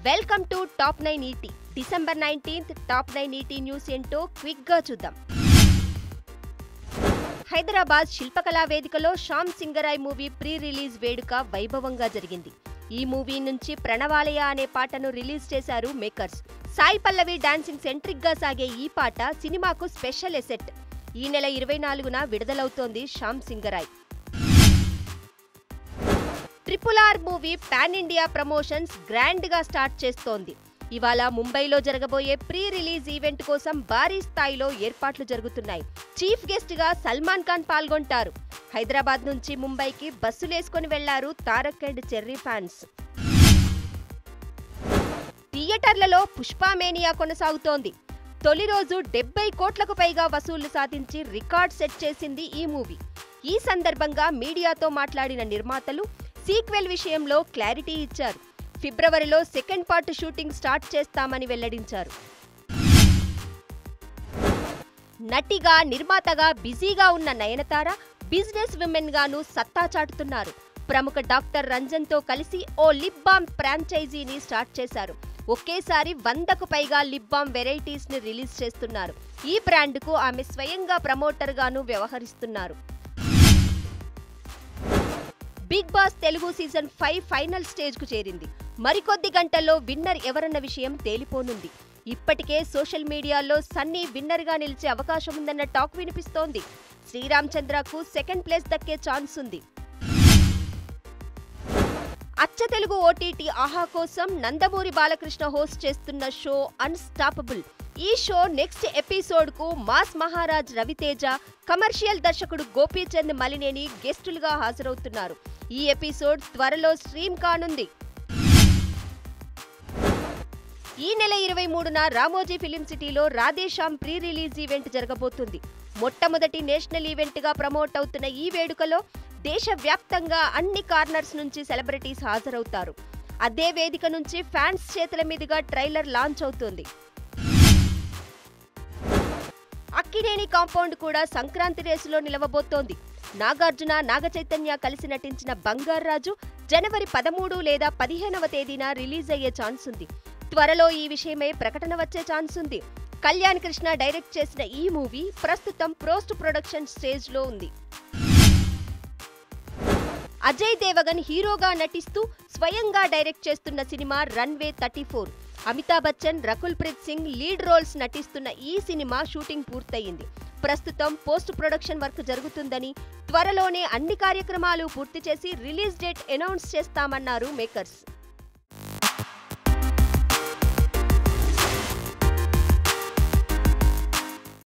welcome to top nine ET December nineteenth top nine ET news ఏంటో quick గా చూద్దాం హైదరాబాద్ శిల్పకళా వేదికలో Shyam Singha Roy movie pre release వేడుక వైభవంగా జరిగింది ఈ మూవీ నుంచి ప్రణవాలయ అనే పాటను రిలీజ్ చేశారు makers Sai Pallavi dancing centric గా సాగే ఈ పాట సినిమాకు స్పెషల్ ఎసెట్ ఈ నెల ఇరవై నాలుగున విడుదలవుతోంది Shyam Singha Roy triple R movie pan India promotions grand గా స్టార్ట్ చేస్తోంది ఇవాళ ముంబైలో జరగబోయే ప్రీ రిలీజ్ ఈవెంట్ కోసం భారీ స్థాయిలో ఏర్పాట్లు జరుగుతున్నాయి చీఫ్ గెస్ట్ గా సల్మాన్ ఖాన్ పాల్గొంటారు హైదరాబాద్ నుంచి ముంబైకి బస్సులేసుకొని వెళ్లారు తారక్ అండ్ చెర్రీ ఫ్యాన్స్ థియేటర్లలో పుష్పామేనియా కొనసాగుతోంది తొలి రోజు డెబ్బై కోట్లకు పైగా వసూళ్లు సాధించి రికార్డ్ సెట్ చేసింది ఈ మూవీ ఈ సందర్భంగా మీడియాతో మాట్లాడిన నిర్మాతలు సీక్వెల్ విషయంలో క్లారిటీ ఇచ్చారు ఫిబ్రవరిలో సెకండ్ పార్ట్ షూటింగ్ స్టార్ట్ చేస్తామని వెల్లడించారు నటిగా నిర్మాతగా బిజీగా ఉన్న నయనతార బిజినెస్ విమెన్ గాను సత్తా చాటుతున్నారు ప్రముఖ డాక్టర్ రంజన్ తో కలిసి ఓ లిప్ బామ్ ఫ్రాంచైజీని స్టార్ట్ చేశారు ఒకేసారి వందకు పైగా లిప్ బామ్ వెరైటీస్ ని రిలీజ్ చేస్తున్నారు ఈ బ్రాండ్ కు ఆమె స్వయంగా ప్రమోటర్ గాను వ్యవహరిస్తున్నారు big boss Telugu season five final stage కు చేరింది మరికొద్ది గంటల్లో విన్నర్ ఎవరన్న విషయం తేలిపోనుంది ఇప్పటికే సోషల్ మీడియాలో సన్నీ విన్నర్ గా నిలిచే అవకాశం ఉందన్న టాక్ వినిపిస్తోంది శ్రీరామ్ చంద్రకు సెకండ్ ప్లేస్ దక్కే ఛాన్స్ ఉంది అచ్చ తెలుగు ఓటీటీ ఆహా కోసం నందమూరి బాలకృష్ణ హోస్ట్ చేస్తున్న షో అన్స్టాపబుల్ ఈ షో నెక్స్ట్ ఎపిసోడ్ కు మాస్ మహారాజ్ రవితేజ కమర్షియల్ దర్శకుడు గోపీచంద్ మలినేని గెస్టులుగా హాజరవుతున్నారు ఈ ఎపిసోడ్ త్వరలో స్ట్రీమ్ కానుంది ఈ నెల ఇరవై మూడున రామోజీ ఫిలిం సిటీలో రాధేశ్యామ్ ప్రీ రిలీజ్ ఈవెంట్ జరగబోతుంది మొట్టమొదటి నేషనల్ ఈవెంట్ గా ప్రమోట్ అవుతున్న ఈ వేడుకలో దేశవ్యాప్తంగా అన్ని కార్నర్స్ నుంచి సెలబ్రిటీస్ హాజరవుతారు అదే వేదిక నుంచి ఫ్యాన్స్ చేతుల మీదుగా ట్రైలర్ లాంచ్ అవుతుంది అక్కినేని కాంపౌండ్ కూడా సంక్రాంతి రేసులో నిలవబోతోంది నాగార్జున నాగచైతన్య కలిసి నటించిన బంగారాజు జనవరి పదమూడు లేదా పదిహేనవ తేదీన రిలీజ్ అయ్యే ఛాన్స్ ఉంది త్వరలో ఈ విషయమై ప్రకటన వచ్చే ఛాన్స్ ఉంది కళ్యాణ్ కృష్ణ డైరెక్ట్ చేసిన ఈ మూవీ ప్రస్తుతం పోస్ట్ ప్రొడక్షన్ స్టేజ్ లో ఉంది అజయ్ దేవగన్ హీరోగా నటిస్తూ స్వయంగా డైరెక్ట్ చేస్తున్న cinema runway thirty four Amitabh Bachchan Rakul Preet Singh lead roles నటిస్తున్న ఈ సినిమా షూటింగ్ పూర్తయింది ప్రస్తుతం పోస్ట్ ప్రొడక్షన్ వర్క్ జరుగుతుందని త్వరలోనే అన్ని కార్యక్రమాలు పూర్తి చేసి రిలీజ్ డేట్ అనౌన్స్ చేస్తామన్నారు మేకర్స్